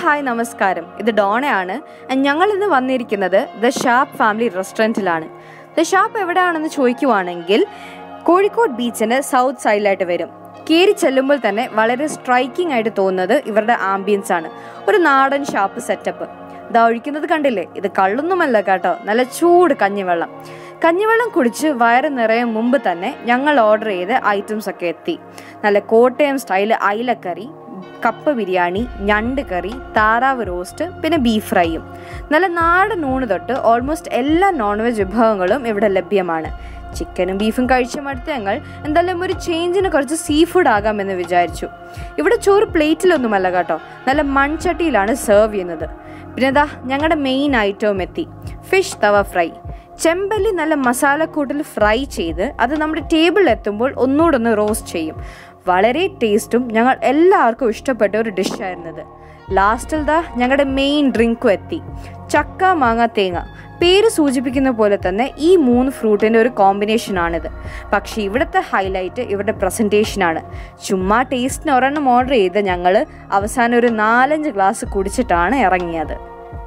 hi നമസ്കാരം ഇത് ഡോണയാണ് And ഞങ്ങൾ ഇന്ന് വന്നിരിക്കുന്നത് ദ ഷാപ്പ് ഫാമിലി റെസ്റ്റോറൻറ്റിലാണ് ദ ഷാപ്പ് എവിടെയാണെന്ന് ചോദിക്കുവാണെങ്കിൽ കോഴിക്കോട് ബീച്ചിൻ്റെ സൗത്ത് സൈഡിലായിട്ട് വരും കയറി ചെല്ലുമ്പോൾ തന്നെ വളരെ സ്ട്രൈക്കിംഗ് ആയിട്ട് തോന്നുന്നത് ഇവരുടെ ആംബിയൻസ് ആണ് ഒരു നാടൻ ഷാപ്പ് സെറ്റപ്പ് ഇതാ ഒഴിക്കുന്നത് കണ്ടില്ലേ ഇത് കള്ളൊന്നുമല്ല കേട്ടോ നല്ല ചൂട് കഞ്ഞിവെള്ളം കഞ്ഞിവെള്ളം കുടിച്ച് വയറ് നിറയും മുമ്പ് തന്നെ ഞങ്ങൾ ഓർഡർ ചെയ്ത ഐറ്റംസ് ഒക്കെ എത്തി നല്ല കോട്ടയം സ്റ്റൈല് അയിലക്കറി കപ്പ ബിരിയാണി ഞണ്ട് കറി താറാവ് റോസ്റ്റ് പിന്നെ ബീഫ് ഫ്രൈയും നല്ല നാടൻ ഊണ് തൊട്ട് ഓൾമോസ്റ്റ് എല്ലാ നോൺ വെജ് വിഭവങ്ങളും ഇവിടെ ലഭ്യമാണ് ചിക്കനും ബീഫും കഴിച്ച മടുത്ത് ഞങ്ങൾ എന്തായാലും ഒരു ചേഞ്ചിന് കുറച്ച് സീ ഫുഡ് ആകാമെന്ന് വിചാരിച്ചു ഇവിടെ ചോറ് പ്ലേറ്റിലൊന്നുമല്ല കേട്ടോ നല്ല മൺചട്ടിയിലാണ് സെർവ് ചെയ്യുന്നത് പിന്നെ ഇതാ ഞങ്ങളുടെ മെയിൻ ഐറ്റവും എത്തി ഫിഷ് തവ ഫ്രൈ ചെമ്പല്ലി നല്ല മസാലക്കൂട്ടിൽ ഫ്രൈ ചെയ്ത് അത് നമ്മുടെ ടേബിളിൽ എത്തുമ്പോൾ ഒന്നുകൂടെ ഒന്ന് റോസ്റ്റ് ചെയ്യും വളരെ ടേസ്റ്റും ഞങ്ങൾ എല്ലാവർക്കും ഇഷ്ടപ്പെട്ട ഒരു ഡിഷായിരുന്നത് ലാസ്റ്റിൽ ദാ ഞങ്ങളുടെ മെയിൻ ഡ്രിങ്കും എത്തി ചക്ക മാങ്ങ തേങ്ങ പേര് സൂചിപ്പിക്കുന്ന പോലെ തന്നെ ഈ മൂന്ന് ഫ്രൂട്ടിൻ്റെ ഒരു കോമ്പിനേഷനാണിത് പക്ഷേ ഇവിടുത്തെ ഹൈലൈറ്റ് ഇവരുടെ പ്രസൻറ്റേഷനാണ് ചുമ്മാ ടേസ്റ്റിന് ഒരെണ്ണം ഓർഡർ ചെയ്ത് ഞങ്ങൾ അവസാനം ഒരു നാലഞ്ച് ഗ്ലാസ് കുടിച്ചിട്ടാണ് ഇറങ്ങിയത്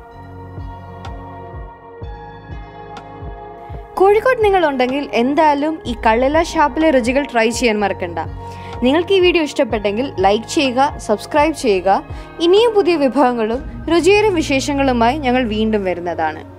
കോഴിക്കോട് നിങ്ങളുണ്ടെങ്കിൽ എന്തായാലും ഈ കള്ളില ഷാപ്പിലെ രുചികൾ ട്രൈ ചെയ്യാൻ മറക്കണ്ട നിങ്ങൾക്ക് ഈ വീഡിയോ ഇഷ്ടപ്പെട്ടെങ്കിൽ ലൈക്ക് ചെയ്യുക സബ്സ്ക്രൈബ് ചെയ്യുക ഇനിയും പുതിയ വിഭവങ്ങളും രുചിയേറെ വിശേഷങ്ങളുമായി ഞങ്ങൾ വീണ്ടും വരുന്നതാണ്